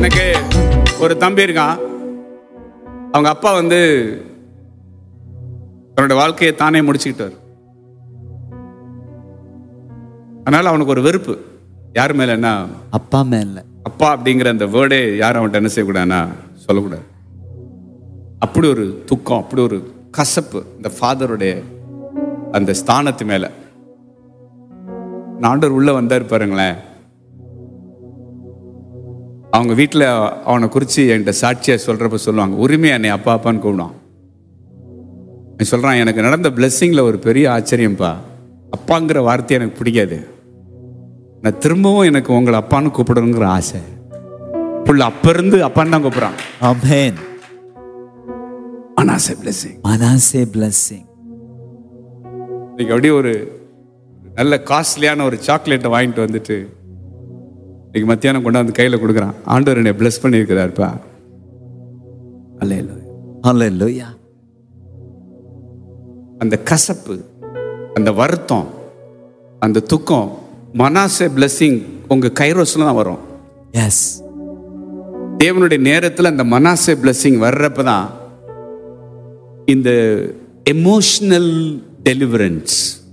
எனக்கு ஒரு தம்பி இருக்கான் அவங்க அப்பா வந்து தன்னோட வாழ்க்கையை தானே முடிச்சுக்கிட்டார் அதனால அவனுக்கு ஒரு வெறுப்பு யார் மேல என்ன அப்பா மேல அப்பா அப்படிங்கிற அந்த வேர்டே யாரும் அவன்கிட்ட என்ன செய்யக்கூடாதுன்னா சொல்லக்கூடாது அப்படி ஒரு துக்கம் அப்படி ஒரு கசப்பு இந்த ஃபாதருடைய அந்த ஸ்தானத்து மேல நான் ஆண்டவர் உள்ள வந்தார் பாருங்களேன் அவங்க வீட்டில் அவனை குறித்து என்கிட்ட சாட்சியா சொல்றப்ப சொல்லுவாங்க உரிமையா என்னை அப்பா அப்பான்னு கூப்பிடுவான் நீ சொல்றான் எனக்கு நடந்த பிளெஸ்ஸிங்கில் ஒரு பெரிய ஆச்சரியம்ப்பா அப்பாங்கிற வார்த்தை எனக்கு பிடிக்காது நான் திரும்பவும் எனக்கு உங்களை அப்பான்னு கூப்பிடணுங்கிற ஆசை புள்ள அப்ப இருந்து அப்பான்னு தான் கூப்பிடுறான் ஆமென் அனாசை பிளெஸிங் மனாசே blessing இன்னைக்கு அப்படியே ஒரு நல்ல காஸ்ட்லியான ஒரு சாக்லேட்டை வாங்கிட்டு வந்துட்டு இன்னைக்கு மத்தியானம் கொண்டாந்து கையில் கொடுக்குறான் ஆண்டவர் என்னை பிளஸ் பண்ணியிருக்கிறாருப்பா அல்ல ஹalleluya அந்த கசப்பு அந்த வருத்தம் அந்த துக்கம் மனாசே பிளெஸ்ஸிங் உங்க கைரோஸ்ல தான் வரும் எஸ் தேவனுடைய நேரத்தில் அந்த மனாசே பிளெஸ்ஸிங் வர்றப்ப தான் இந்த எமோஷனல் டெலிவரன்ஸ்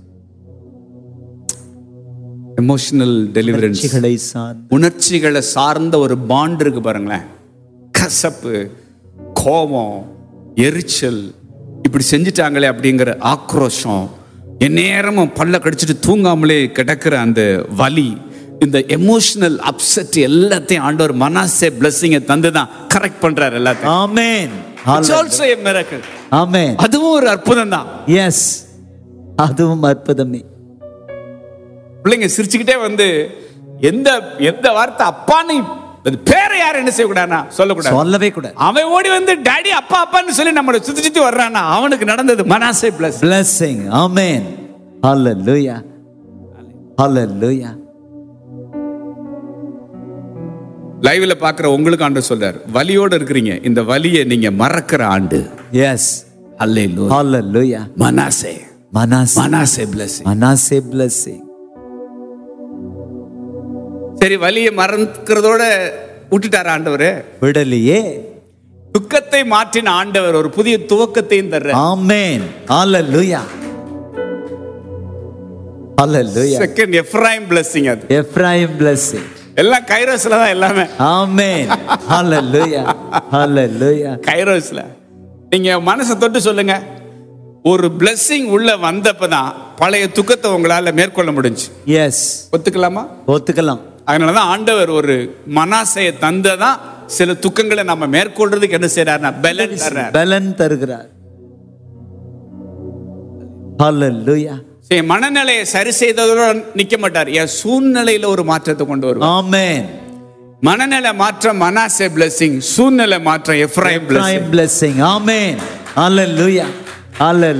எமோஷனல் டெலிவரன்ஸ் உணர்ச்சிகளை சார்ந்து உணர்ச்சிகளை சார்ந்த ஒரு பாண்ட் இருக்கு பாருங்களேன் கசப்பு கோபம் எரிச்சல் இப்படி செஞ்சிட்டாங்களே அப்படிங்கிற ஆக்ரோஷம் எந்நேரமும் பல்ல கடிச்சிட்டு தூங்காமலே கிடக்கிற அந்த வலி இந்த எமோஷனல் அப்செட் எல்லாத்தையும் ஆண்டவர் மனாசே பிளஸ்ஸிங்கை தந்து தான் கரெக்ட் பண்றாரு எல்லாத்தையும் ஆமென் It's also a miracle. ஆமென் அதுவும் ஒரு அற்புதம் தான் எஸ் அதுவும் அற்புதமே பிள்ளைங்க சிரிச்சுக்கிட்டே வந்து எந்த எந்த வார்த்தை அப்பான்னு அது பேரை யாரும் என்ன செய்யக்கூடாதுன்னா சொல்லக்கூடாது சொல்லவே கூடாது அவன் ஓடி வந்து டாடி அப்பா அப்பான்னு சொல்லி நம்மளை சுத்தி சுத்தி வர்றானா அவனுக்கு நடந்தது மனாசே பிளஸ் blessing ஆமென் ஹalleluya ஹalleluya லைவ்ல பாக்குற உங்களுக்கு ஆண்டு சொல்றாரு வலியோட இருக்கிறீங்க இந்த வலியை நீங்க மறக்கிற ஆண்டு எஸ் அல்லேலூயா ஹalleluya Manasseh Manasseh Manasseh bless Manasseh blessing சரி வலியை மறக்கிறதோட விட்டுட்டார் ஆண்டவர் விடலையே துக்கத்தை மாற்றின ஆண்டவர் ஒரு புதிய துவக்கத்தையும் தர்ற ஆமென் ஹalleluya ஹalleluya செகண்ட் எஃப்ராயிம் பிளஸிங் அது எப்ராயிம் blessing எல்லாம் கைரோஸ்ல தான் எல்லாமே ஆமென் ஹalleluya ஹalleluya கைரோஸ்ல நீங்க மனசை தொட்டு சொல்லுங்க ஒரு பிளெஸ்ஸிங் உள்ள வந்தப்பதான் பழைய துக்கத்தை உங்களால மேற்கொள்ள முடிஞ்சு எஸ் ஒத்துக்கலாமா ஒத்துக்கலாம் அதனாலதான் ஆண்டவர் ஒரு மனாசையை தந்ததான் சில துக்கங்களை நம்ம மேற்கொள்றதுக்கு என்ன செய்யறாருன்னா பலன் தர்றார் பலன் தருகிறார் ஹalleluya சரி மனநிலையை சரி செய்ததோட நிக்க மாட்டார் என் சூழ்நிலையில ஒரு மாற்றத்தை கொண்டு வருவார் ஆமென் மனநிலை மாற்றம் மனாசே பிளெஸிங் சூழ்நிலை மாற்றம் எஃப்ராயிம் பிளெஸிங் எப்ராயிம் blessing ஆமென் ஹalleluya ஹalleluya